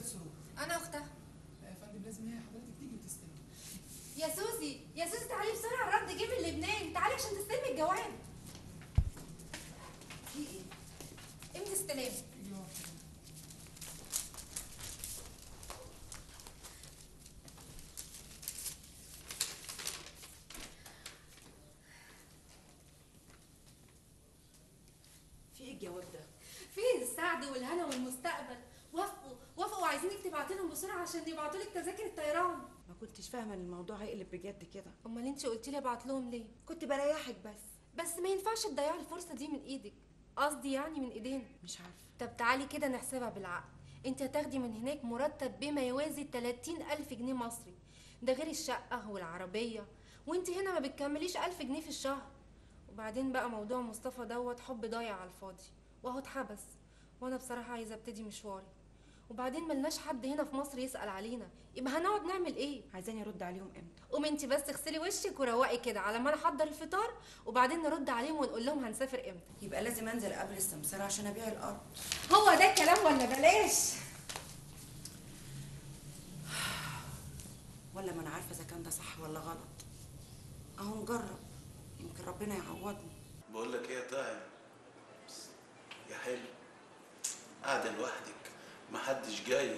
ست سرور انا اختها لا يا فندم لازم هي حضرتك تيجي وتستلم يا سوزي يا سوزي تعالي بسرعه الرد جه من لبنان تعالي عشان تستلمي الجواب في ايه امتى استلام يجي هو في ايه الجواب ده؟ في السعد والهنا والمستقبل وافقوا وافقوا وعايزينك تبعتي لهم بسرعه عشان يبعتوا لك تذاكر الطيران ما كنتش فاهمه ان الموضوع هيقلب بجد كده امال انت قلتي لي ابعت لهم ليه كنت بريحك بس بس ما ينفعش تضيعي الفرصه دي من ايدك قصدي يعني من ايدينا مش عارفه طب تعالي كده نحسبها بالعقل انت هتاخدي من هناك مرتب بما يوازي 30 ألف جنيه مصري ده غير الشقة والعربية وانت هنا ما بتكمليش ألف جنيه في الشهر وبعدين بقى موضوع مصطفى دوت حب ضايع على الفاضي وهو اتحبس وانا بصراحة عايزة ابتدي مشواري وبعدين ملناش حد هنا في مصر يسأل علينا يبقى هنقعد نعمل ايه عايزاني ارد عليهم امتى قومي انت بس اغسلي وشك وروقي كده على ما انا احضر الفطار وبعدين نرد عليهم ونقول لهم هنسافر امتى يبقى لازم انزل قبل السمسره عشان ابيع الارض هو ده الكلام ولا بلاش ولا ما انا عارفه اذا كان ده صح ولا غلط اهو نجرب يمكن ربنا يعوضني بقول لك ايه يا طاهر يا حلو قاعده لوحدك محدش جاي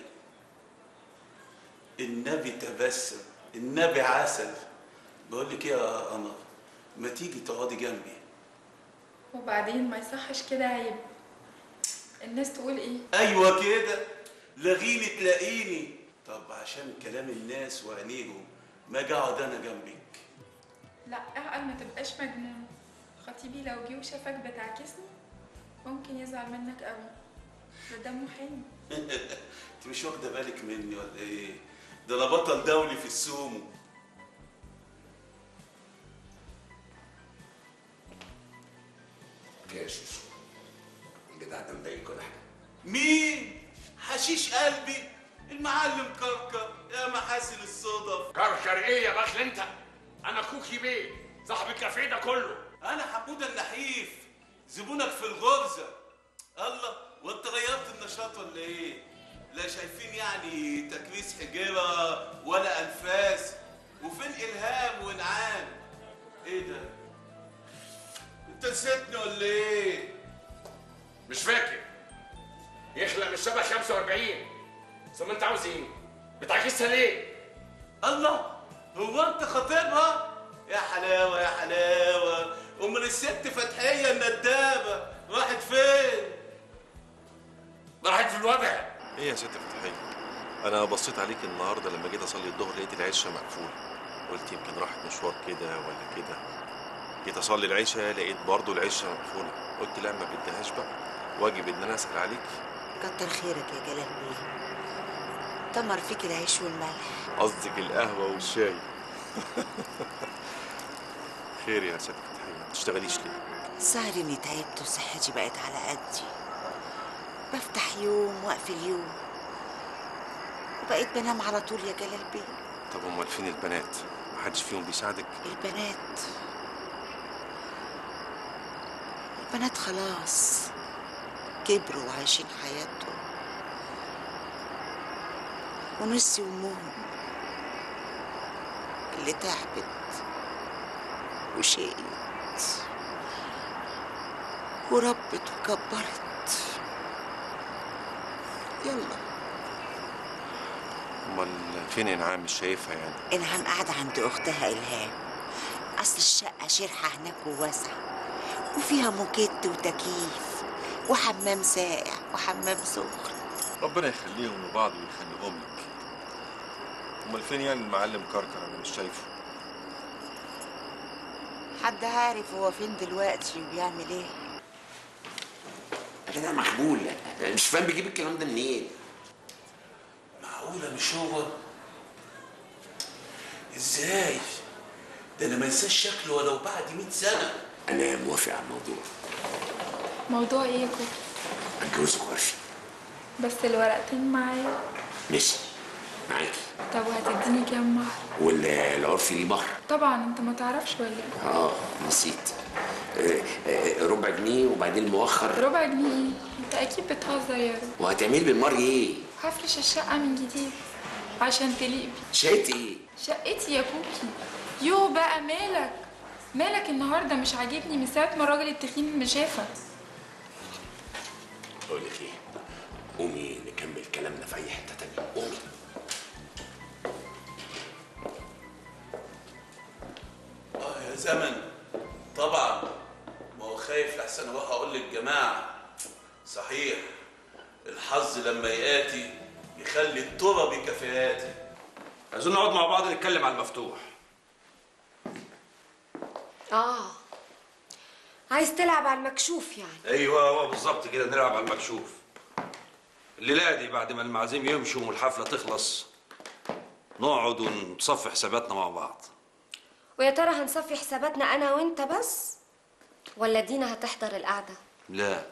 النبي تبسم النبي عسل بقول لك ايه يا قمر ما تيجي تقعدي جنبي وبعدين ما يصحش كده عيب الناس تقول ايه ايوه كده لغيني تلاقيني طب عشان كلام الناس وعينيهم ما اجي اقعد انا جنبك لا اعقل ما تبقاش مجنون خطيبي لو جه وشافك بتعكسني ممكن يزعل منك قوي ده دمه حلو انت مش واخده بالك مني ولا ايه ده انا بطل دولي في السومو كاشف الجدع ده مضايقك ولا حاجه مين حشيش قلبي المعلم كركر يا محاسن الصدف كركر ايه يا بخل انت انا كوكي بيه صاحب الكافيه ده كله انا حموده النحيف زبونك في الغرزه الله وانت غيرت النشاط ولا ايه لا شايفين يعني تكريس حجره ولا انفاس وفين الهام وانعام ايه ده انت نسيتني ولا ايه مش فاكر يخلق من الشبه 45 ثم انت عاوز ايه بتعكسها ليه الله هو انت خطيبها يا حلاوه يا حلاوه امال الست فتحيه الندابه راحت فين راحت في الوضع ايه يا ست فتحية انا بصيت عليك النهارده لما جيت اصلي الظهر لقيت العشه مقفوله قلت يمكن راحت مشوار كده ولا كده جيت اصلي العشاء لقيت برضو العشه مقفوله قلت لا ما بديهاش بقى واجب ان انا اسال عليك كتر خيرك يا جلال بيه تمر فيك العيش والملح قصدك القهوه والشاي خير يا ست فتحية ما تشتغليش ليه سهر اني تعبت وصحتي بقت على قدي بفتح يوم واقفل يوم وبقيت بنام على طول يا جلال بيه طب امال فين البنات محدش فيهم بيساعدك البنات البنات خلاص كبروا وعايشين حياتهم ونسيوا امهم اللي تعبت وشقيت وربت وكبرت يلا امال فين انعام مش شايفها يعني إلهام قاعدة عند أختها إلهام أصل الشقة شرحة هناك وواسعة وفيها موكيت وتكييف وحمام ساقع وحمام سخن ربنا يخليهم لبعض ويخليهم لك امال فين يعني المعلم كركر انا مش شايفه حد عارف هو فين دلوقتي وبيعمل ايه يا جدع مخبول أنا مش فاهم بيجيب الكلام ده منين معقوله مش هو ازاي ده انا ما انساش شكله ولو بعد 100 سنه انا موافق على الموضوع موضوع ايه يا كوكي اتجوزك وارشي بس الورقتين معايا ماشي معاكي طب وهتديني كام مهر والعرف ليه مهر طبعا انت ما تعرفش ولا ايه اه نسيت آه، آه، ربع جنيه وبعدين المؤخر ربع جنيه ايه انت اكيد بتهزر يا رب وهتعملي بالمر ايه هفرش الشقة من جديد عشان تليق بي شقتي ايه؟ شقتي يا كوكي يو بقى مالك مالك النهارده مش عاجبني من ساعة ما الراجل التخين ما شافك بقول لك ايه؟ قومي نكمل كلامنا في اي حته تانيه قومي اه يا زمن طبعا ما هو خايف لحسن اروح اقول للجماعه صحيح الحظ لما ياتي يخلي الترى بكفاءاتي عايزين نقعد مع بعض نتكلم على المفتوح اه عايز تلعب على المكشوف يعني ايوه هو بالظبط كده نلعب على المكشوف الليله دي بعد ما المعازيم يمشوا والحفله تخلص نقعد ونصفي حساباتنا مع بعض ويا ترى هنصفي حساباتنا انا وانت بس ولا دينا هتحضر القعده لا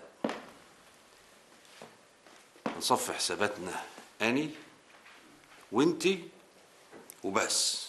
نصفي حساباتنا اني وانتي وبس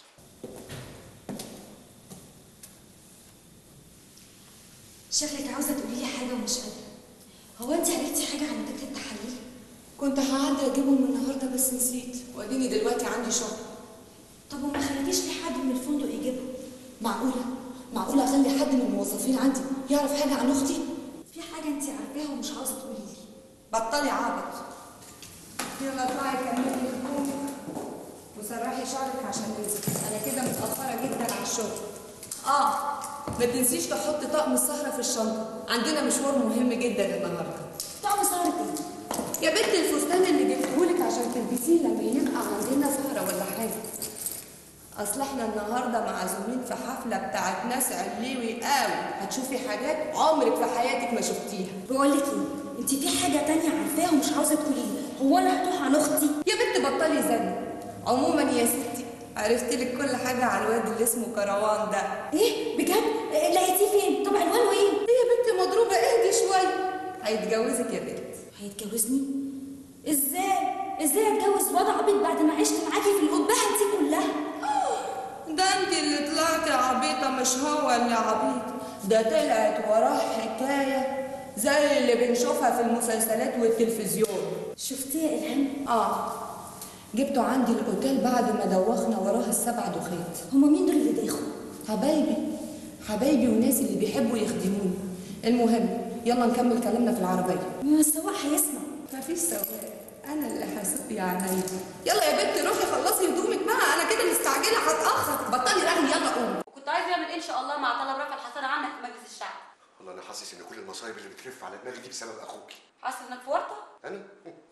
شكلك عاوزه تقولي لي حاجه ومش قادره هو انت عرفتي حاجه عن نتيجه التحاليل كنت هعدي اجيبهم النهارده بس نسيت واديني دلوقتي عندي شغل طب وما خليتيش في حد من الفندق يجيبها معقوله معقوله اخلي حد من الموظفين عندي يعرف حاجه عن اختي في حاجه انت عارفاها ومش عاوزه تقولي لي بطلي عبط يلا اطلعي كملي هدومك وسرحي شعرك عشان ننزل انا كده متاخره جدا على الشغل اه ما تنسيش تحطي طقم السهره في الشنطه عندنا مشوار مهم جدا النهارده طعم سهرة ايه؟ يا بنت الفستان اللي جبتهولك عشان تلبسيه لما يبقى عندنا سهره ولا حاجه اصل احنا النهارده معزومين في حفله بتاعت ناس علوي قوي هتشوفي حاجات عمرك في حياتك ما شفتيها بقول لك ايه انت في حاجه تانية عارفاها ومش عاوزه تقولي لي هو انا هتوه عن اختي يا بنت بطلي زن عموما يا ستي عرفت لك كل حاجه على الواد اللي اسمه كروان ده ايه بجد إيه، لقيتيه فين طب عنوانه ايه دي يا بنت مضروبه اهدي شويه هيتجوزك يا بنت هيتجوزني ازاي ازاي اتجوز واد عبيط بعد ما عشت معاكي في القبهه دي كلها ده انت اللي طلعتي عبيطه مش هو اللي عبيط ده طلعت وراه حكايه زي اللي بنشوفها في المسلسلات والتلفزيون شفتيه يا الهام اه جبته عندي الاوتيل بعد ما دوخنا وراه السبع دوخات هما مين دول اللي داخلوا حبايبي حبايبي وناس اللي بيحبوا يخدموني المهم يلا نكمل كلامنا في العربيه ما السواق هيسمع مفيش سواق انا اللي هسوق يا عيني يلا يا بنت روحي خلصي هدومك بقى انا كده مستعجله هتاخر بطلي رغي يلا قومي وكنت عايز يعمل ان شاء الله مع طلب رفع الحصانه عنك في مجلس الشعب والله انا حاسس ان كل المصايب اللي بتلف على دماغي دي بسبب اخوكي حاسس انك في ورطه انا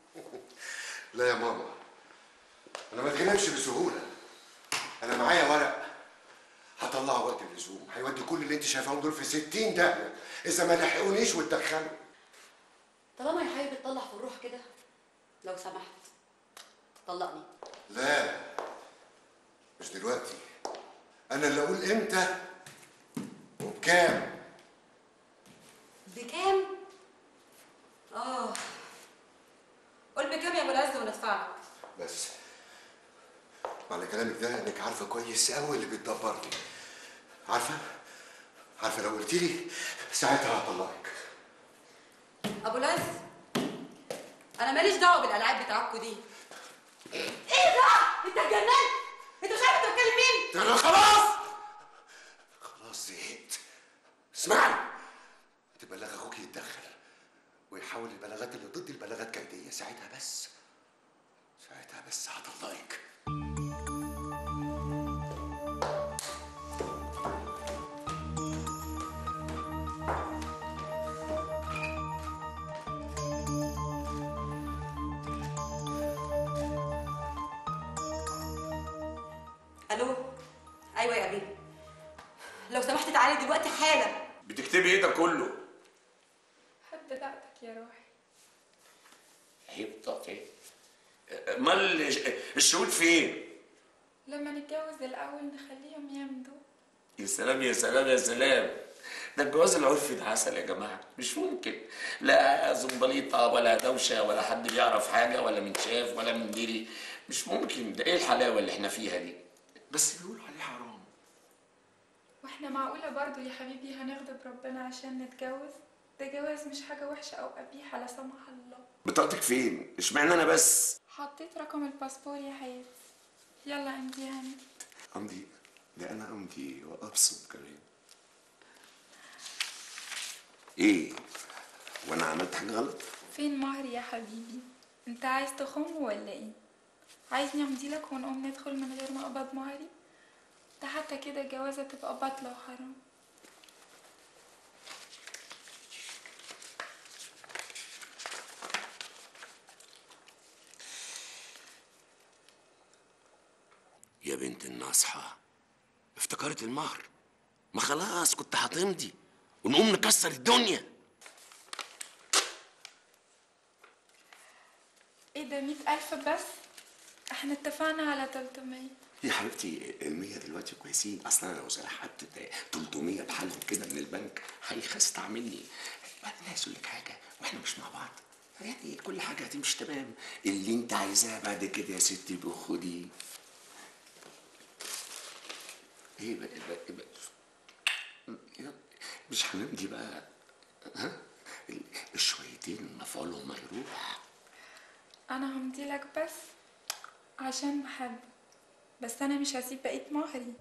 لا يا ماما انا ما اتغلبش بسهوله انا معايا ورق هطلعه وقت اللزوم هيودي كل اللي انت شايفاهم دول في 60 دقيقه اذا ما لحقونيش واتدخلوا طالما يا حبيبي تطلع في الروح كده لو سمحت طلقني لا مش دلوقتي انا اللي اقول امتى وبكام بكام اه قول بكام يا ابو العز وندفع لك بس معنى كلامك ده انك عارفه كويس قوي اللي بتدبرني عارفه عارفه لو قلت لي ساعتها هطلقك ابو العز انا ماليش دعوه بالالعاب بتاعتكوا دي ايه ده انت اتجننت انت مش عارف انت بتكلم مين انا خلاص خلاص زهقت اسمعني تبلغ اخوك يتدخل ويحول البلاغات اللي ضد البلاغات كيديه ساعتها بس ساعتها بس هطلقك الو ايوه يا ابي لو سمحت تعالي دلوقتي حالا بتكتبي ايه ده كله؟ حد دقتك يا روحي هيبطأ ايه؟ امال الشهود فين؟ لما نتجوز الاول نخليهم يمضوا يا سلام يا سلام يا سلام ده الجواز العرفي ده عسل يا جماعه مش ممكن لا زنبليطه ولا دوشه ولا حد بيعرف حاجه ولا من شاف ولا من دري مش ممكن ده ايه الحلاوه اللي احنا فيها دي بس بيقولوا عليه حرام واحنا معقوله برضو يا حبيبي هنغضب ربنا عشان نتجوز ده جواز مش حاجه وحشه او قبيحه لا سمح الله بطاقتك فين اشمعنى انا بس حطيت رقم الباسبور يا حياتي يلا امضيها انت امضي ده انا امضي وابصم كمان ايه وانا عملت حاجه غلط فين مهري يا حبيبي انت عايز تخم ولا ايه عايزني امضي لك ونقوم ندخل من غير ما اقبض مهري ده حتى كده الجوازة تبقى باطلة وحرام يا بنت الناصحة افتكرت المهر ما خلاص كنت هتمضي ونقوم نكسر الدنيا ايه ده مئة ألف بس احنا اتفقنا على تلتمية يا حبيبتي المية دلوقتي كويسين اصلا انا لو سرحت 300 بحالهم كده من البنك هيستعملني بعدين عايز اقول لك حاجه واحنا مش مع بعض يعني كل حاجه هتمشي تمام اللي انت عايزاه بعد كده يا ستي بخدي ايه بقى إيه بقى إيه بقى مش هنمضي بقى ها ال- الشويتين مفعولهم هيروح انا همضي لك بس عشان بحبك بس انا مش هسيب بقية مهري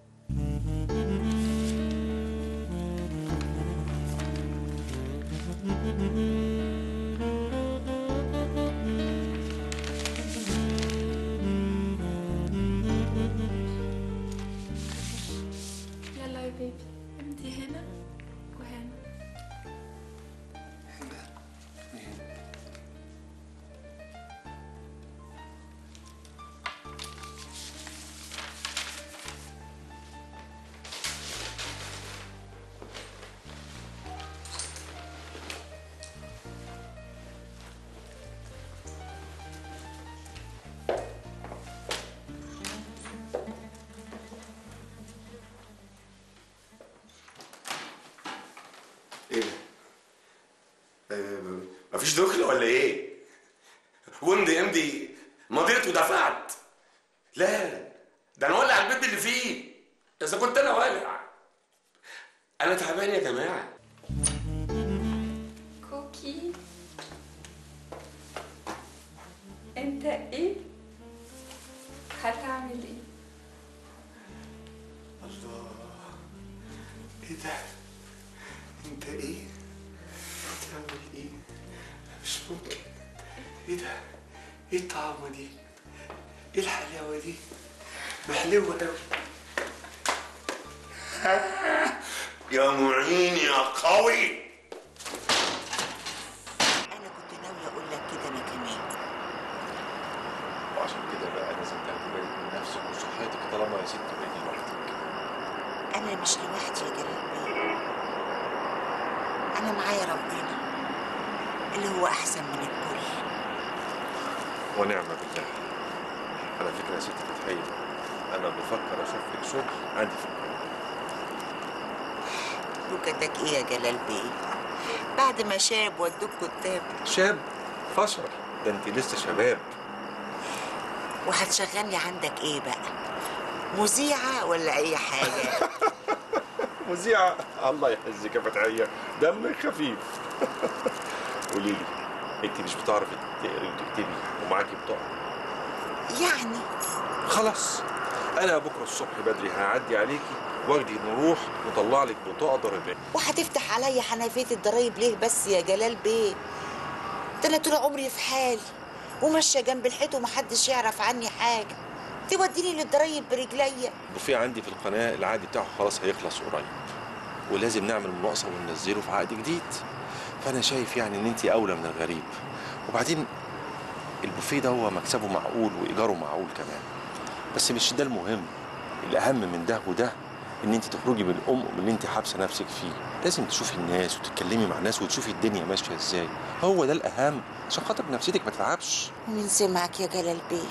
يلا يا بيبي امضي هنا وهنا ايه ده؟ آه، مفيش دخل ولا ايه؟ وامضي امضي مضيت ودفعت لا ده انا ولع البيت اللي فيه اذا كنت انا والع انا تعبان يا جماعه كوكي انت ايه هتعمل ايه الله ايه ده؟ انت ايه؟ بتعمل ايه؟ مش ممكن ايه ده؟ ايه الطعمه دي؟ ايه الحلاوه دي؟ محلوه قوي يا معين يا قوي ناوية أقول لك كده أنا كمان وعشان كده بقى لازم تاخدي بالك من نفسك وصحتك طالما يا ست بقيتي لوحدك أنا مش لوحدي يا جلال بيه أنا معايا ربنا اللي هو أحسن من الكل ونعم بالله على فكره يا ست فتحيه انا بفكر اشوف لك شغل عندي في القاهره وكتك إيه يا جلال بيه بعد ما شاب ودوك كتاب شاب فشر ده انت لسه شباب وهتشغلني عندك إيه بقى مذيعة ولا أي حاجة مذيعة الله يحزك يا فتحية دمك خفيف قولي لي انت مش بتعرفي تقري وتكتبي ومعاكي بطاقة يعني خلاص انا بكره الصبح بدري هعدي عليكي واخدي نروح نطلع لك بطاقة ضريبية وهتفتح عليا حنفية الضرايب ليه بس يا جلال بيه ده أنا طول عمري في حالي وماشية جنب الحيط ومحدش يعرف عني حاجة توديني للضرايب برجليا البوفيه عندي في القناة العقد بتاعه خلاص هيخلص قريب ولازم نعمل مناقصة وننزله في عقد جديد فأنا شايف يعني إن أنت أولى من الغريب وبعدين البوفيه ده هو مكسبه معقول وإيجاره معقول كمان بس مش ده المهم الأهم من ده وده إن أنت تخرجي من الأم اللي أنت حابسة نفسك فيه لازم تشوفي الناس وتتكلمي مع الناس وتشوفي الدنيا ماشية إزاي هو ده الأهم عشان خاطر نفسيتك ما تتعبش ومن سمعك يا جلال بيه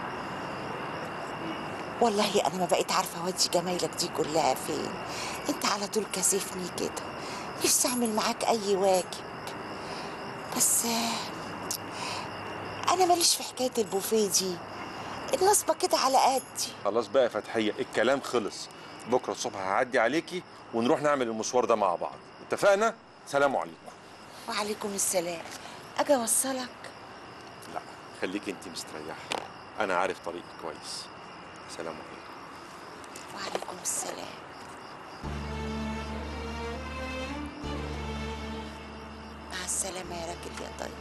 والله انا ما بقيت عارفه اودي جمايلك دي كلها فين انت على طول كاسفني كده نفسي اعمل معاك اي واجب بس آه، انا ماليش في حكايه البوفيه دي النصبه كده على قدي خلاص بقى يا فتحية الكلام خلص بكرة الصبح هعدي عليكي ونروح نعمل المشوار ده مع بعض اتفقنا؟ سلام عليكم وعليكم السلام اجي اوصلك لا خليك انت مستريحه انا عارف طريقك كويس سلام عليكم وعليكم السلام مع السلامة يا راجل يا طيب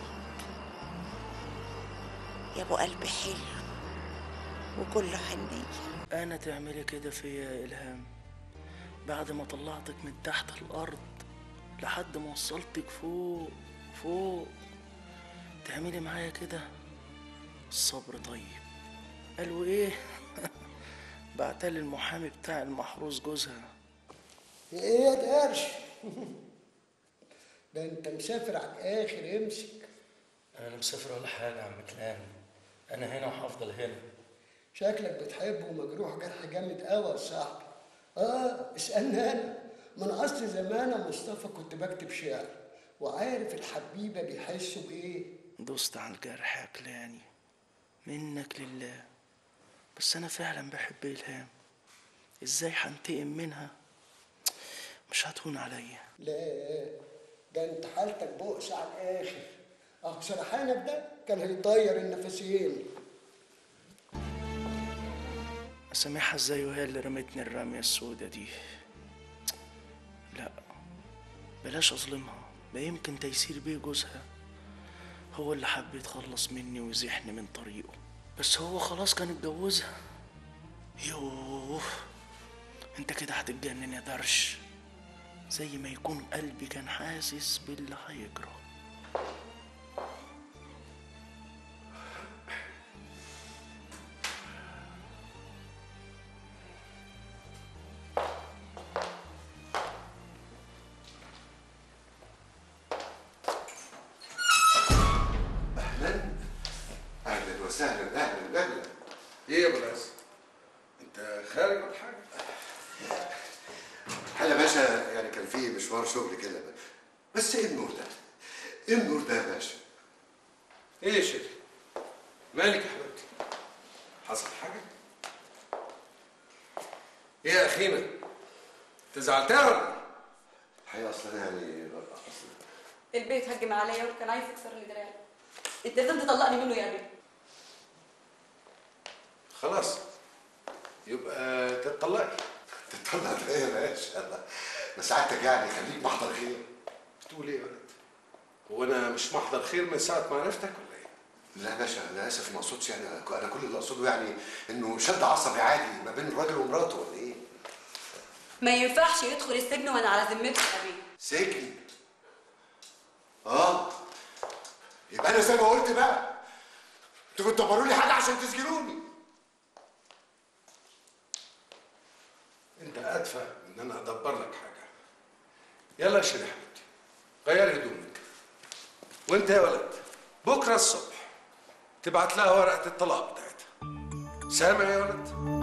يا ابو قلب حلو وكله حنية أنا تعملي كده فيا يا إلهام بعد ما طلعتك من تحت الأرض لحد ما وصلتك فوق فوق تعملي معايا كده الصبر طيب قالوا إيه بعتلي المحامي بتاع المحروس جوزها ايه يا تقرش ده انت مسافر على الاخر امسك أنا لا مسافر ولا حاجة يا عم كلام أنا هنا وهفضل هنا شكلك بتحبه ومجروح جرح جامد قوي يا صاحبي اه اسالني انا من اصل زمان يا مصطفى كنت بكتب شعر وعارف الحبيبه بيحسوا بايه دوست على الجرح يا كلاني منك لله بس أنا فعلا بحب إلهام إزاي هنتقم منها مش هتهون عليا لا ده انت حالتك بؤس على الاخر اه سرحانك ده كان هيطير النفسين أسامحها ازاي وهي اللي رمتني الرمية السودة دي لا بلاش أظلمها ما يمكن تيسير بيه جوزها هو اللي حب يتخلص مني ويزيحني من طريقه بس هو خلاص كان اتجوزها يوه انت كده هتتجنن يا درش زي ما يكون قلبي كان حاسس باللي هيجرى اهلا اهلا وسهلا اهلا اهلا ايه يا ابو العز انت خارج ولا حاجه هلا باشا يعني كان في مشوار شغل كده بس ايه النور ده؟ ايه النور ده يا باشا؟ ايه يا شيخ مالك يا حبيبتي حصل حاجه ايه يا اخينا انت زعلتها ولا إيه؟ الحقيقه اصل انا يعني اصل البيت هجم عليا وكان عايز يكسر لي دراعي انت لازم تطلقني منه يا ابي خلاص يبقى تتطلقي تطلع ده ايه يا باشا؟ بس سعادتك يعني خليك محضر خير بتقول ايه يا ولد هو انا مش محضر خير من ساعه ما عرفتك ولا ايه لا يا باشا انا اسف ما اقصدش يعني انا كل اللي اقصده يعني انه شد عصبي عادي ما بين الراجل ومراته ولا ايه؟ ما ينفعش يدخل السجن وانا على ذمته يا ابي سجن اه يبقى انا زي ما قلت بقى انتوا بتدبروا لي حاجه عشان تسجنوني انت ادفع ان انا ادبر لك حاجه يلا يا شيخ حبيبتي غير هدومك وانت يا ولد بكره الصبح تبعت لها ورقه الطلاق بتاعتها سامع يا ولد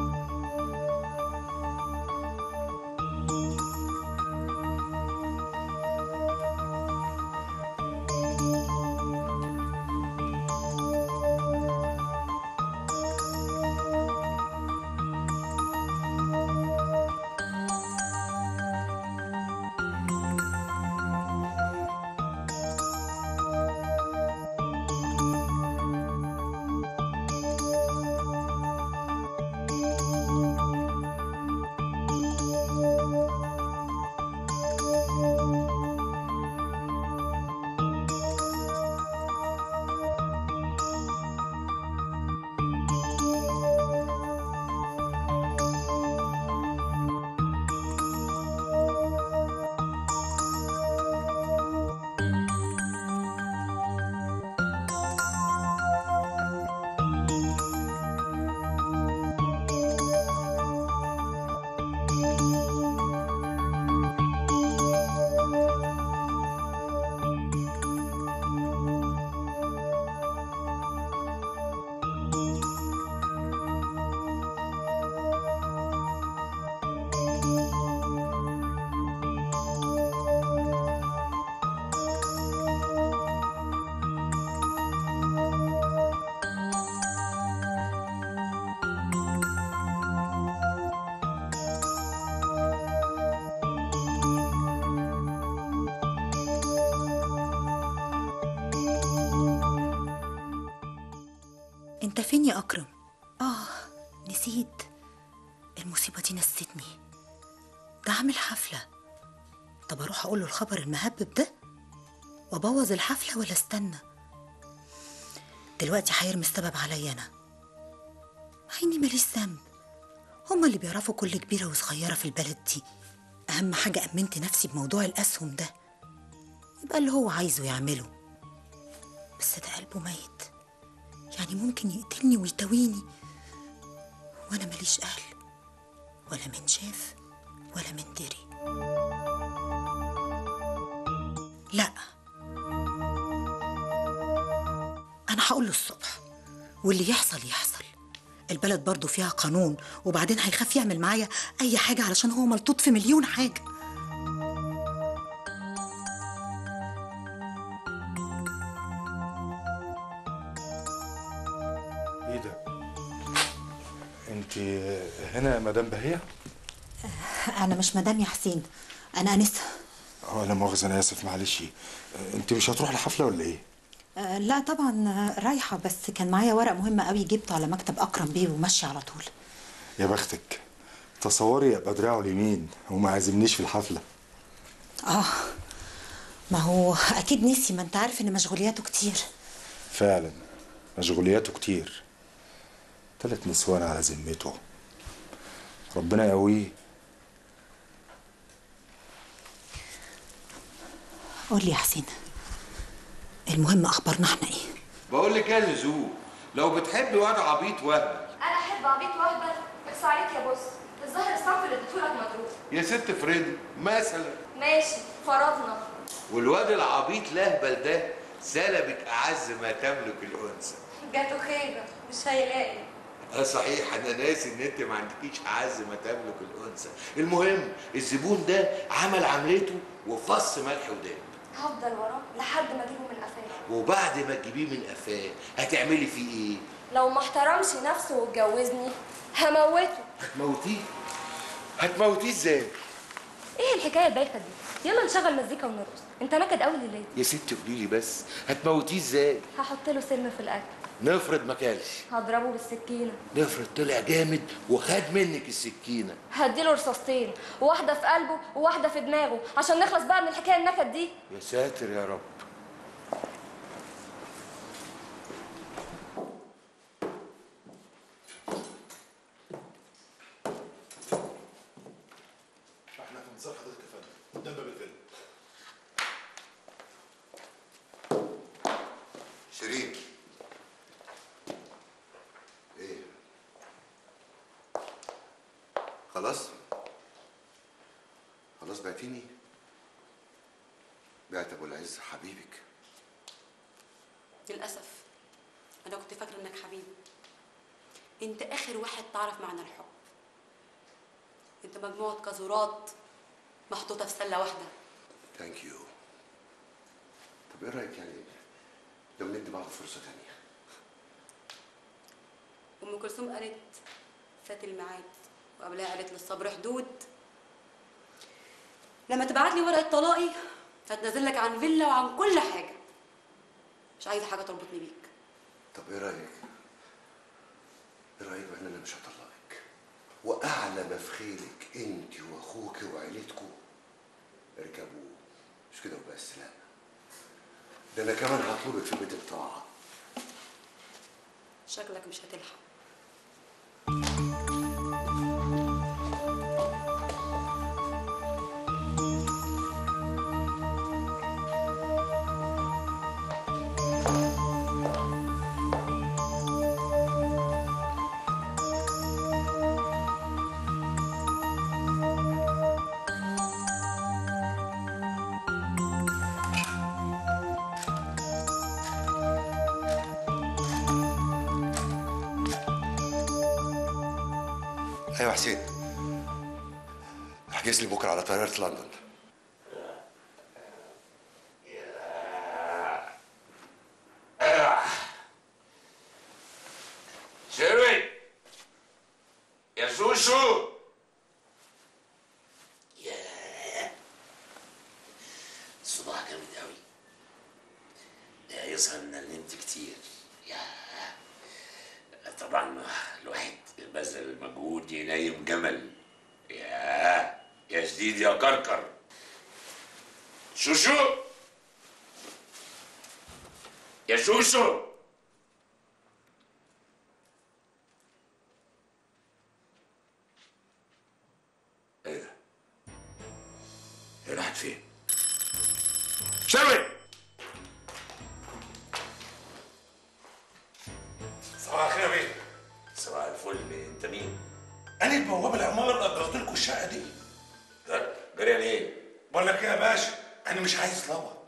فين يا أكرم؟ آه نسيت المصيبة دي نستني ده عامل حفلة طب أروح أقول له الخبر المهبب ده وأبوظ الحفلة ولا استنى دلوقتي هيرمي السبب عليا أنا عيني ماليش ذنب هما اللي بيعرفوا كل كبيرة وصغيرة في البلد دي أهم حاجة أمنت نفسي بموضوع الأسهم ده يبقى اللي هو عايزه يعمله بس ده قلبه ميت يعني ممكن يقتلني ويتويني وانا ماليش اهل ولا من شاف ولا من دري لا انا هقول له الصبح واللي يحصل يحصل البلد برضو فيها قانون وبعدين هيخاف يعمل معايا اي حاجه علشان هو ملطوط في مليون حاجه ايه ده؟ انت هنا يا مدام بهية؟ انا مش مدام يا حسين انا انسه اه لا مؤاخذة انا اسف معلش انت مش هتروح الحفلة ولا ايه؟ آه، لا طبعا آه، رايحه بس كان معايا ورق مهم قوي جبته على مكتب اكرم بيه وماشي على طول يا بختك تصوري ابقى دراعه اليمين وما عازمنيش في الحفلة اه ما هو اكيد نسي ما انت عارف ان مشغولياته كتير فعلا مشغولياته كتير تلات نسوان على ذمته ربنا يقويه قول لي يا حسين المهم اخبارنا احنا ايه بقول لك ايه اللزوم لو بتحبي واد عبيط وهبل انا احب عبيط واهبل بس عليك يا بص الظاهر الصنف اللي اديتهولك مضروب يا ست فريدي مثلا ماشي فرضنا والواد العبيط الاهبل ده سلبك اعز ما تملك الانثى جاته خيبه مش هيلاقي اه صحيح انا ناسي ان انت ما عندكيش اعز ما تملك الانثى المهم الزبون ده عمل عملته وفص ملح وداب هفضل وراه لحد ما اجيبه من قفاه وبعد ما تجيبيه من قفاه هتعملي فيه ايه لو ما احترمش نفسه واتجوزني هموته هتموتيه هتموتيه ازاي ايه الحكايه البايخه دي يلا نشغل مزيكا ونرقص انت نكد قوي ليه يا ست قولي لي بس هتموتيه ازاي هحط له سم في الاكل نفرض ما كلش هضربه بالسكينه نفرض طلع جامد وخد منك السكينه هديله رصاصتين واحده في قلبه وواحده في دماغه عشان نخلص بقى من الحكايه النكد دي يا ساتر يا رب احنا في انتظار حضرتك يا فندم قدام باب الفيلم شيرين ايه خلاص خلاص بعتيني بعت ابو العز حبيبك للأسف أنا كنت فاكرة إنك حبيبي أنت آخر واحد تعرف معنى الحب أنت مجموعة قاذورات محطوطة في سلة واحدة ثانك يو طب ايه رايك يعني لو ندي بعض فرصه تانية أم كلثوم قالت فات الميعاد وقبلها قالت للصبر حدود لما تبعت لي ورقة طلاقي هتنزل لك عن فيلا وعن كل حاجة مش عايزة حاجة تربطني بيك طب ايه رايك ايه رايك بقى ان انا مش هطلقك واعلى ما في خيلك انت واخوك وعيلتكم اركبوا مش كده وبس لا ده انا كمان هطلبك في بيت الطاعه شكلك مش هتلحق ايوه حسين احجز لي بكره على طياره لندن شيرين يا شوشو ياه الصباح جامد قوي ده يظهر ان أنا نمت كتير ياه طبعا الواحد بذل مجهود ينيم جمل يا يا شديد يا كركر شوشو يا شوشو ايه ده؟ هي راحت فين؟ شوي صباح الخير يا بيه صباح الفل انت مين؟ انا البواب العماره اللي اجرت لكم الشقه دي جري ايه؟ بقول لك ايه يا باشا انا مش عايز لبط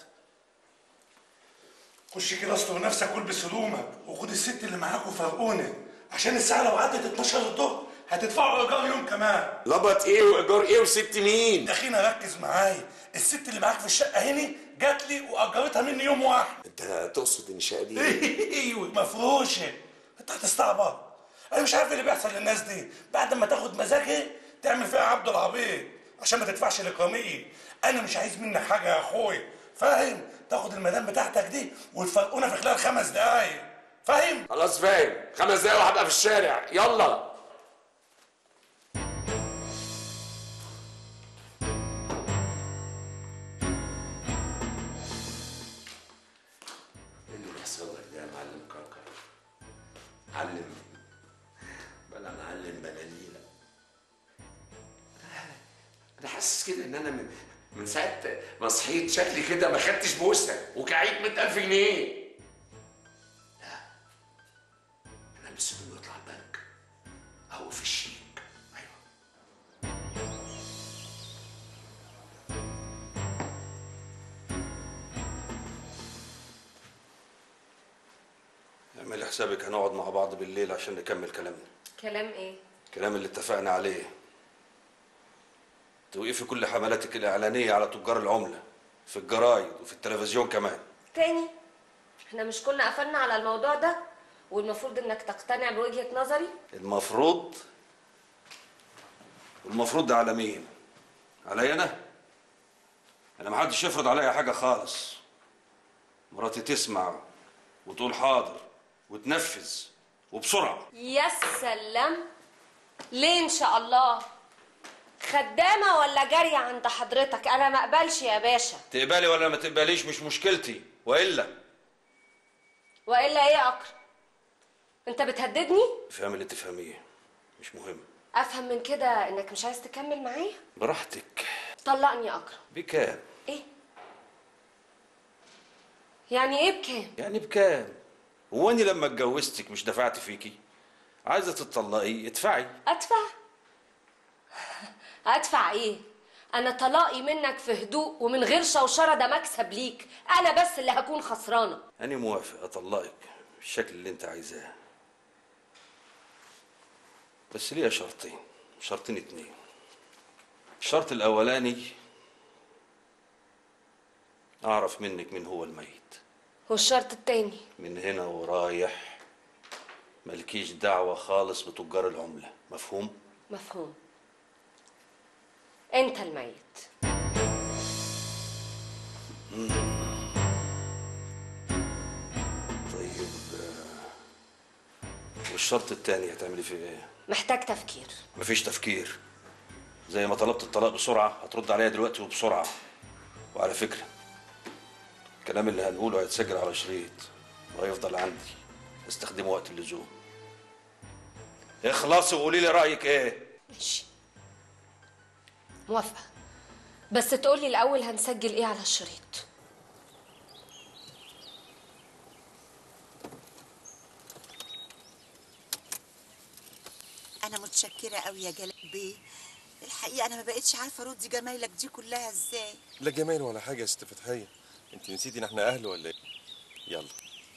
خش كده استر نفسك والبس هدومك وخد الست اللي معاك وفرقونا عشان الساعه لو عدت 12 الظهر هتدفعوا ايجار يوم كمان لبط ايه وايجار ايه وست مين؟ يا اخينا ركز معايا الست اللي معاك في الشقه هنا جات لي واجرتها مني يوم واحد انت تقصد ان الشقه دي ايوه مفروشه انت هتستعبط انا مش عارف إيه اللي بيحصل للناس دي بعد ما تاخد مزاجها تعمل فيها عبد العبيط عشان ما تدفعش الاقاميه انا مش عايز منك حاجه يا اخوي فاهم تاخد المدام بتاعتك دي وتفرقونا في خلال خمس دقايق فاهم خلاص فاهم خمس دقايق وهبقى في الشارع يلا ايه اللي بيحصل لك ده يا معلم كركر علم بلا معلم بلا نيلة انا حاسس كده ان انا من من ساعه ما صحيت شكلي كده ما خدتش بوسه وكعيت 100000 جنيه لا انا لسه بدي اطلع البنك او في الشيك اعملي حسابك هنقعد مع بعض بالليل عشان نكمل كلامنا كلام ايه الكلام اللي اتفقنا عليه توقفي كل حملاتك الإعلانية على تجار العملة في الجرايد وفي التلفزيون كمان تاني احنا مش كنا قفلنا على الموضوع ده والمفروض انك تقتنع بوجهة نظري المفروض والمفروض ده على مين؟ عليا أنا؟ أنا محدش يفرض عليا حاجة خالص مراتي تسمع وتقول حاضر وتنفذ وبسرعة يا سلام ليه ان شاء الله خدامة ولا جارية عند حضرتك انا ما اقبلش يا باشا تقبلي ولا ما تقبليش مش مشكلتي وإلا والا ايه يا اكرم انت بتهددني افهمي اللي تفهميه مش مهم افهم من كده انك مش عايز تكمل معايا براحتك طلقني يا اكرم بكام؟ ايه يعني ايه بكام يعني بكام؟ هو أنا لما اتجوزتك مش دفعت فيكي؟ عايزة تطلقي ادفعي ادفع ادفع ايه انا طلاقي منك في هدوء ومن غير شوشره ده مكسب ليك انا بس اللي هكون خسرانه أنا موافق أطلقك بالشكل اللي أنت عايزاه بس ليا شرطين شرطين اتنين الشرط الأولاني أعرف منك مين هو الميت والشرط التاني من هنا ورايح ملكيش دعوة خالص بتجار العملة مفهوم؟ مفهوم انت الميت طيب آه، والشرط التاني هتعملي فيه ايه؟ محتاج تفكير مفيش تفكير زي ما طلبت الطلاق بسرعة هترد عليا دلوقتي وبسرعة وعلى فكرة الكلام اللي هنقوله هيتسجل على شريط وهيفضل عندي استخدمه وقت اللزوم اخلصي وقولي لي رأيك ايه؟ ماشي موافقه بس تقولي الاول هنسجل ايه على الشريط انا متشكره قوي يا جلال بيه الحقيقه انا ما بقتش عارفه ارد جمايلك دي كلها ازاي لا جمال ولا حاجه يا ست فتحيه انت نسيتي ان احنا اهل ولا ايه يلا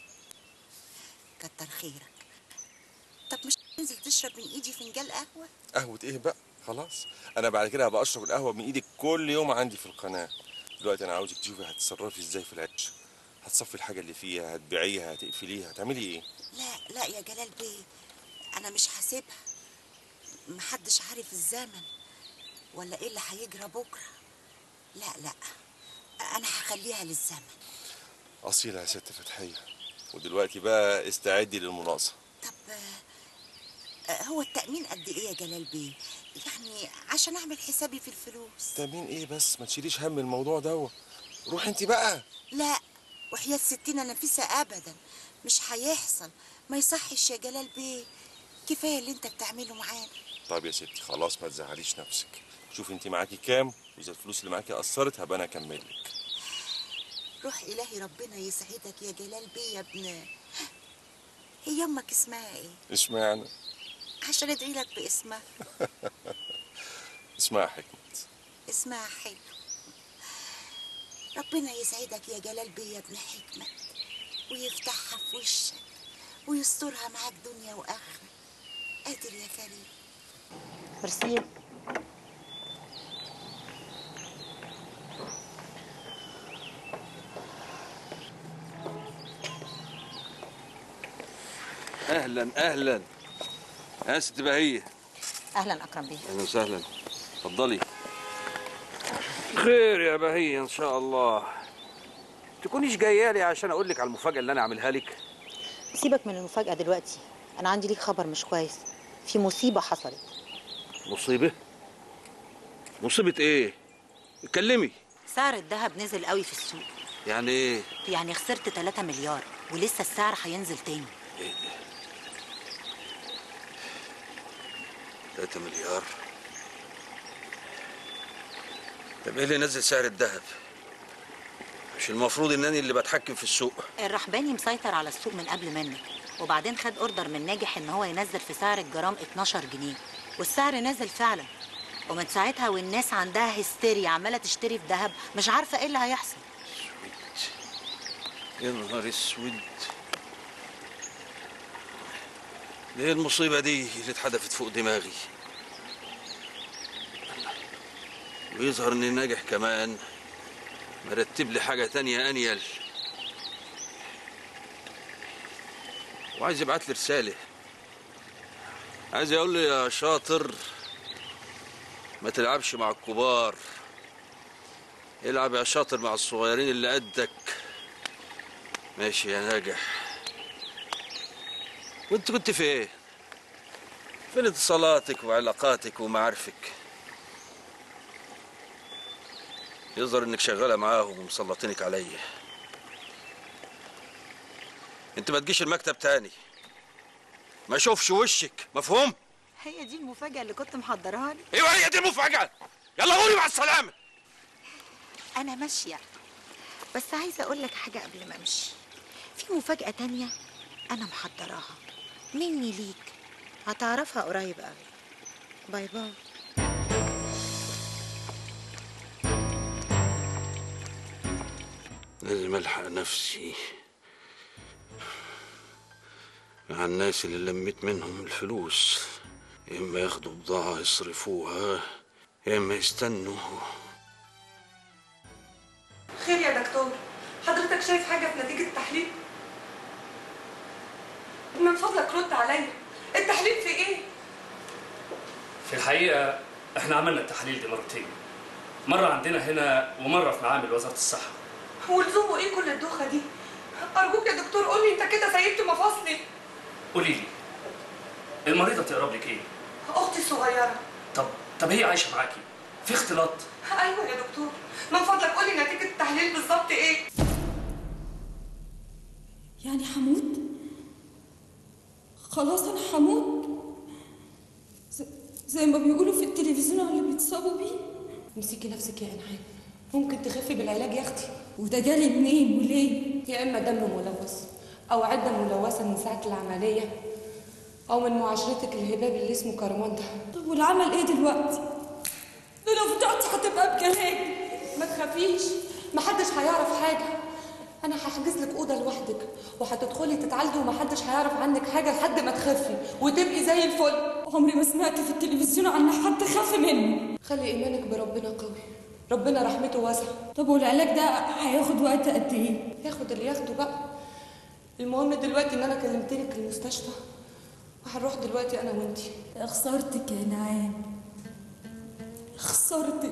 كتر خيرك طب مش تنزل تشرب من ايدي فنجان قهوه قهوه ايه بقى خلاص انا بعد كده هبقى اشرب القهوه من ايدك كل يوم عندي في القناه دلوقتي انا عاوزك تشوفي هتتصرفي ازاي في العيش هتصفي الحاجه اللي فيها هتبيعيها هتقفليها هتعملي ايه لا لا يا جلال بيه انا مش هسيبها محدش عارف الزمن ولا ايه اللي هيجرى بكره لا لا انا هخليها للزمن اصيله يا ست فتحيه ودلوقتي بقى استعدي للمناقصه طب آه، هو التأمين قد ايه يا جلال بيه يعني عشان اعمل حسابي في الفلوس تامين ايه بس ما تشيليش هم الموضوع ده روح انت بقى لا وحياة ستين نفيسة ابدا مش هيحصل ما يصحش يا جلال بيه كفايه اللي انت بتعمله معانا طيب يا ستي خلاص ما تزعليش نفسك شوفي انت معاكي كام واذا الفلوس اللي معاكي قصرت هبقى انا اكمل لك روح الهي ربنا يسعدك يا جلال بيه يا ابن هي امك اسمها ايه اشمعنى عشان ادعي لك باسمها اسمها حكمة اسمها حلو ربنا يسعدك يا جلال بيه يا ابن حكمة ويفتحها في وشك ويسترها معاك دنيا واخره قادر يا كريم ميرسي اهلا اهلا يا ست بهيه اهلا اكرم بيه اهلا وسهلا اتفضلي خير يا بهيه ان شاء الله تكونيش جايه لي عشان اقول لك على المفاجاه اللي انا عاملها لك سيبك من المفاجاه دلوقتي انا عندي ليك خبر مش كويس في مصيبه حصلت مصيبه مصيبه ايه اتكلمي سعر الذهب نزل قوي في السوق يعني ايه يعني خسرت 3 مليار ولسه السعر هينزل تاني 3 مليار طب ايه اللي نزل سعر الذهب مش المفروض انني اللي بتحكم في السوق الرحباني مسيطر على السوق من قبل منك وبعدين خد اوردر من ناجح ان هو ينزل في سعر الجرام 12 جنيه والسعر نزل فعلا ومن ساعتها والناس عندها هستيريا عماله تشتري في ذهب مش عارفه ايه اللي هيحصل يا نهار اسود دي ايه المصيبة دي اللي اتحدفت فوق دماغي ويظهر اني ناجح كمان مرتب لي حاجة تانية انيل وعايز يبعت لي رسالة عايز يقول لي يا شاطر ما تلعبش مع الكبار العب يا شاطر مع الصغيرين اللي قدك ماشي يا ناجح وانت كنت فين فين اتصالاتك وعلاقاتك ومعارفك يظهر انك شغاله معاهم ومسلطينك عليا انت ما تجيش المكتب تاني ما اشوفش وشك مفهوم هي دي المفاجاه اللي كنت محضرها لي ايوه هي دي المفاجاه يلا قولي مع السلامه انا ماشيه بس عايزه اقول لك حاجه قبل ما امشي في مفاجاه تانية انا محضراها مني ليك هتعرفها قريب قوي باي باي لازم الحق نفسي مع الناس اللي لميت منهم الفلوس يا اما ياخدوا بضاعة يصرفوها يا اما يستنوا خير يا دكتور حضرتك شايف حاجة في نتيجة التحليل؟ من فضلك رد عليا التحليل في ايه؟ في الحقيقة احنا عملنا التحاليل دي مرتين مرة عندنا هنا ومرة في معامل وزارة الصحة ولزومه ايه كل الدوخة دي؟ أرجوك يا دكتور قولي أنت كده سيبت مفاصلي قولي لي المريضة تقرب لك ايه؟ أختي الصغيرة طب طب هي عايشة معاكي في اختلاط أيوة يا دكتور من فضلك قولي نتيجة التحليل بالظبط ايه؟ يعني هموت خلاص انا هموت ز- زي ما بيقولوا في التلفزيون على اللي بيتصابوا بيه امسكي نفسك يا انعام ممكن تخفي بالعلاج يا اختي وده جالي منين وليه يا اما دم ملوث او عده ملوثه من ساعه العمليه او من معاشرتك الهباب اللي اسمه كرمان ده طب والعمل ايه دلوقتي ده لو بتاعتي هتبقى بجلاجل ما تخافيش محدش هيعرف حاجه انا هحجز لك اوضه لوحدك وهتدخلي تتعالجي ومحدش هيعرف عنك حاجه لحد ما تخفي وتبقي زي الفل عمري ما سمعت في التلفزيون عن حد خاف منه خلي ايمانك بربنا قوي ربنا رحمته واسعه طب والعلاج ده هياخد وقت قد ايه ياخد اللي ياخده بقى المهم دلوقتي ان انا كلمت لك المستشفى وهنروح دلوقتي انا وانتي يا خسارتك يا نعام خسارتك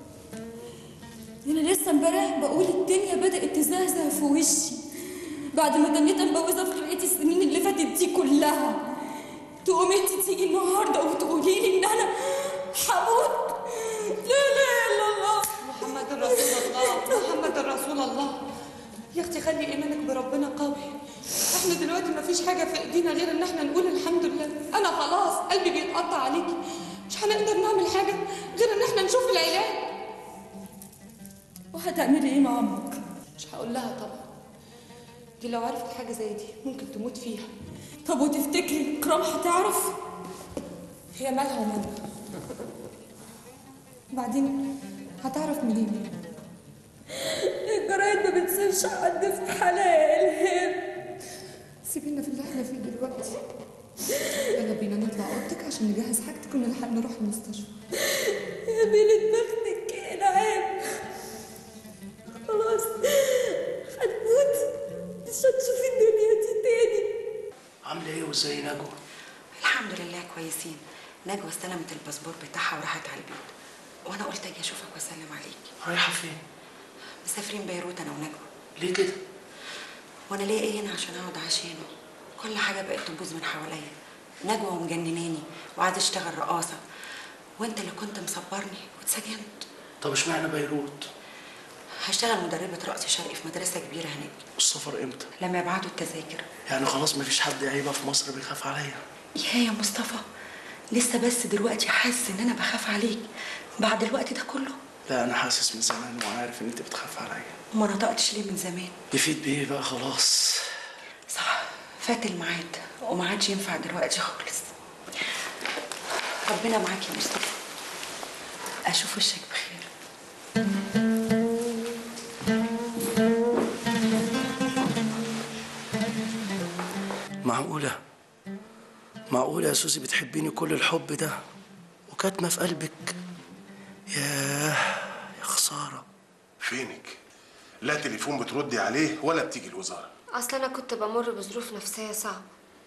انا لسه امبارح بقول الدنيا بدات تزهزه في وشي بعد ما تنيت مبوزه في حياتي السنين اللي فاتت دي كلها تقومي انت تيجي النهارده وتقولي لي ان انا هموت لا لا الا الله محمد رسول الله محمد رسول الله يا اختي خلي ايمانك بربنا قوي احنا دلوقتي ما فيش حاجه في ايدينا غير ان احنا نقول الحمد لله انا خلاص قلبي بيتقطع عليكي مش هنقدر نعمل حاجه غير ان احنا نشوف العلاج وهتعملي ايه مع امك مش هقول لها طبعا دي لو عرفت حاجه زي دي ممكن تموت فيها طب وتفتكري كرام هتعرف هي مالها ومالها بعدين هتعرف منين الجرايد ما بتسيبش حد في حالة يا الهام سيبينا في اللي احنا فيه دلوقتي يلا بينا نطلع اوضتك عشان نجهز حاجتك ونلحق نروح المستشفى يا بنت بختك يا نعام خلاص هتموت مش هتشوفي الدنيا دي تاني عامله ايه وازاي نجوى الحمد لله كويسين نجوى استلمت الباسبور بتاعها وراحت على البيت وانا قلت اجي اشوفك واسلم عليك رايحه فين مسافرين بيروت انا ونجوى ليه كده وانا ليه ايه هنا عشان اقعد عشانه كل حاجه بقت تبوظ من حواليا نجوى ومجنناني وعايزه اشتغل رقاصه وانت اللي كنت مصبرني واتسجنت طب اشمعنى بيروت هشتغل مدربه رقص شرقي في مدرسه كبيره هناك والسفر امتى لما يبعتوا التذاكر يعني خلاص مفيش حد يعيبها في مصر بيخاف عليا يا يا مصطفى لسه بس دلوقتي حاسس ان انا بخاف عليك بعد الوقت ده كله لا انا حاسس من زمان وعارف ان انت بتخاف عليا وما نطقتش ليه من زمان يفيد بايه بقى خلاص صح فات الميعاد وما عادش ينفع دلوقتي خالص ربنا معاك يا مصطفى اشوف وشك بخير معقوله معقوله يا سوزي بتحبيني كل الحب ده وكاتمه في قلبك ياه يا خساره فينك لا تليفون بتردي عليه ولا بتيجي الوزاره اصل انا كنت بمر بظروف نفسيه صعبه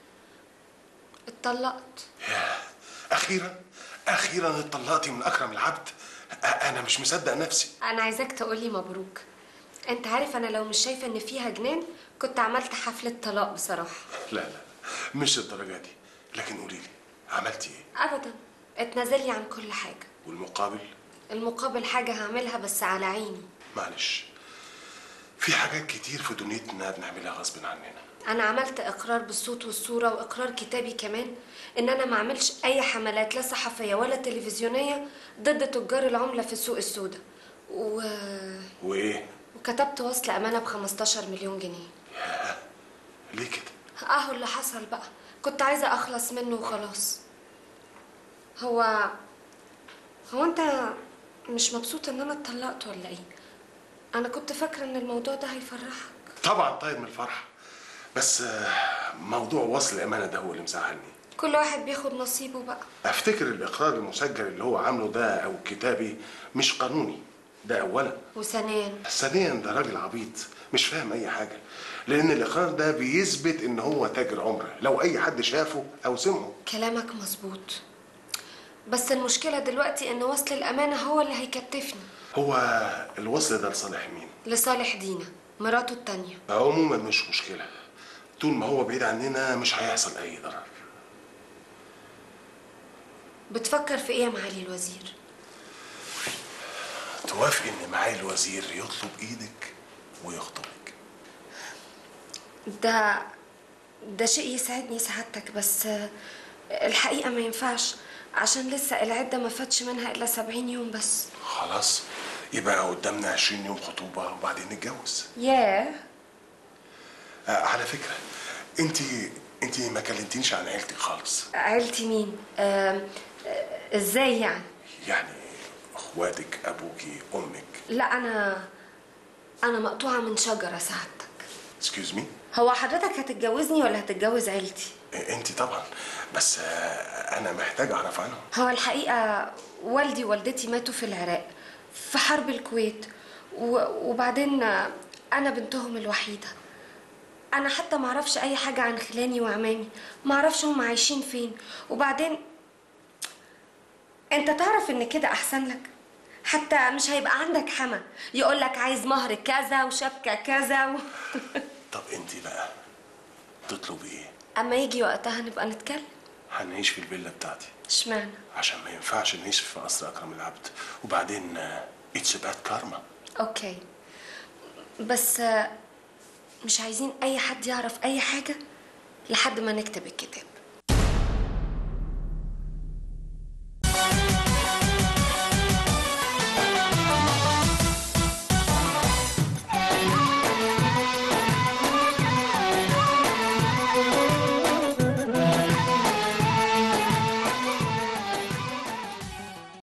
اتطلقت اخيرا اخيرا اتطلقتي من اكرم العبد أ- انا مش مصدق نفسي انا عايزاك تقولي مبروك انت عارف انا لو مش شايفه ان فيها جنان كنت عملت حفله طلاق بصراحه لا لا مش الدرجه دي لكن قولي لي عملتي ايه ابدا اتنازلي عن كل حاجه والمقابل المقابل حاجه هعملها بس على عيني معلش في حاجات كتير في دنيتنا بنعملها غصب عننا انا عملت اقرار بالصوت والصوره واقرار كتابي كمان ان انا ما اعملش اي حملات لا صحفيه ولا تلفزيونيه ضد تجار العمله في السوق السوداء و... وايه وكتبت وصل امانه ب 15 مليون جنيه ليه كده اهو اللي حصل بقى كنت عايزه اخلص منه وخلاص هو هو انت مش مبسوط ان انا اتطلقت ولا ايه انا كنت فاكره ان الموضوع ده هيفرحك طبعا طاير من الفرحه بس آه، موضوع وصل الامانه ده هو اللي مزعلني كل واحد بياخد نصيبه بقى افتكر الاقرار المسجل اللي هو عامله ده او كتابي مش قانوني ده اولا وثانيا ثانيا ده راجل عبيط مش فاهم اي حاجه لان الاقرار ده بيثبت ان هو تاجر عمره لو اي حد شافه او سمعه كلامك مظبوط بس المشكله دلوقتي ان وصل الامانه هو اللي هيكتفني هو الوصل ده لصالح مين لصالح دينا مراته التانية عموما مش مشكله طول ما هو بعيد عننا مش هيحصل اي ضرر بتفكر في ايه يا معالي الوزير توافق ان معالي الوزير يطلب ايدك ويخطبك ده ده شيء يسعدني سعادتك بس آه، الحقيقة ما ينفعش عشان لسه العدة ما فاتش منها إلا سبعين يوم بس خلاص يبقى قدامنا 20 يوم خطوبه وبعدين نتجوز ياه آه على فكره انت انت ما كلمتينش عن عيلتك خالص عيلتي مين؟ آه آه، ازاي يعني؟ يعني اخواتك ابوكي امك لا أنا أنا مقطوعة من شجرة سعادتك اكسكيوز مي هو حضرتك هتتجوزني ولا هتتجوز عيلتي؟ انت طبعا بس آه، انا محتاج اعرف عنهم هو الحقيقة والدي ووالدتي ماتوا في العراق في حرب الكويت و- وبعدين أنا بنتهم الوحيدة أنا حتى معرفش أي حاجة عن خلاني وعمامي معرفش هم عايشين فين وبعدين أنت تعرف إن كده أحسن لك حتى مش هيبقى عندك حما يقولك عايز مهر كذا وشبكة كذا و... طب انت بقى تطلبي ايه أما يجي وقتها نبقى نتكلم هنعيش في الفيلا بتاعتي اشمعنى عشان ما ينفعش نعيش في قصر اكرم العبد وبعدين اتس باد كارما اوكي بس آه، مش عايزين اي حد يعرف اي حاجه لحد ما نكتب الكتاب